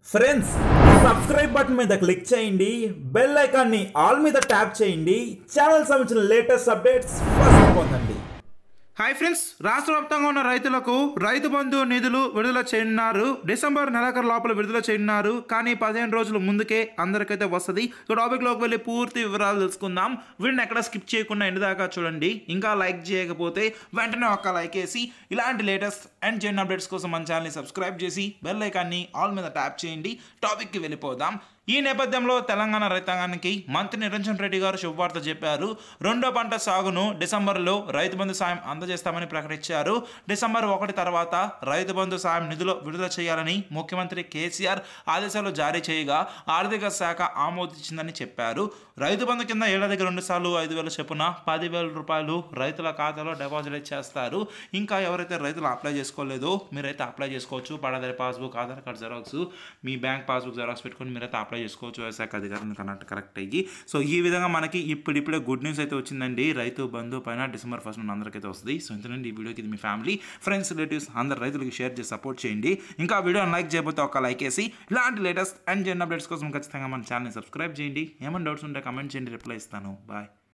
friends subscribe button మీద click చేయండి bell ఐకాన్ని ఆల్ మీద ట్యాప్ చేయండి ఛానల్ సంబంధించిన లేటెస్ట్ అప్డేట్స్ ఫస్ట్ పొందండి హాయ్ ఫ్రెండ్స్ రాష్ట్ర వ్యాప్తంగా ఉన్న రైతులకు రైతు బంధు నిధులు విడుదల చేయనున్నారు డిసెంబర్ నెలాఖరు లోపల విడుదల చేయనున్నారు కానీ పదిహేను రోజుల ముందుకే అందరికైతే వస్తుంది ఇక టాపిక్లోకి వెళ్ళి పూర్తి వివరాలు తెలుసుకుందాం వీడిని ఎక్కడ స్కిప్ చేయకుండా ఎండ్ దాకా చూడండి ఇంకా లైక్ చేయకపోతే వెంటనే ఒక్క లైక్ వేసి ఇలాంటి లేటెస్ట్ అండ్ జెన్ అప్డేట్స్ కోసం మన ఛానల్ని సబ్స్క్రైబ్ చేసి బెల్ ఐకాన్ని ఆల్ మీద ట్యాప్ చేయండి టాపిక్కి వెళ్ళిపోదాం ఈ నేపథ్యంలో తెలంగాణ రైతాంగానికి మంత్రి నిరంజన్ రెడ్డి గారు శుభవార్త చెప్పారు రెండో పంట సాగును డిసెంబర్లో రైతు బంధు సాయం అందజేస్తామని ప్రకటించారు డిసెంబర్ ఒకటి తర్వాత రైతు బంధు సాయం నిధులు విడుదల చేయాలని ముఖ్యమంత్రి కేసీఆర్ ఆదేశాలు జారీ చేయగా ఆర్థిక శాఖ ఆమోదించిందని చెప్పారు రైతు బంధు కింద ఏడాదికి రెండు సార్లు ఐదు వేల చొప్పున పదివేల రూపాయలు రైతుల ఖాతాలో డిపాజిట్ చేస్తారు ఇంకా ఎవరైతే రైతులు అప్లై చేసుకోలేదో మీరైతే అప్లై చేసుకోవచ్చు పడాదారి పాస్బుక్ ఆధార్ కార్డ్ జెరాక్స్ మీ బ్యాంక్ పాస్బుక్ జెరాక్స్ పెట్టుకొని మీరైతే అప్లై చేసుకోవచ్చు వ్యవసాయ అధికారులను కరెక్ట్ కరెక్ట్ అయ్యి సో ఈ విధంగా మనకి ఇప్పుడిప్పుడే గుడ్ న్యూస్ అయితే వచ్చిందండి రైతు బంధు పైన డిసెంబర్ ఫస్ట్ నుండి అందరికైతే వస్తుంది సో ఇంతనండి ఈ వీడియోకి ఇది మీ ఫ్యామిలీ ఫ్రెండ్స్ రిలేటివ్స్ అందరు రైతులకి షేర్ చేసి సపోర్ట్ చేయండి ఇంకా వీడియోని లైక్ చేయకపోతే ఒక లైక్ వేసి ఇలాంటి లేటెస్ట్ అండ్ జెన్ అప్డేట్స్ కోసం ఖచ్చితంగా మన ఛానల్ని సబ్స్క్రైబ్ చేయండి ఏమైనా డౌట్స్ ఉంటే కమెంట్ చేయండి రిప్లై ఇస్తాను బాయ్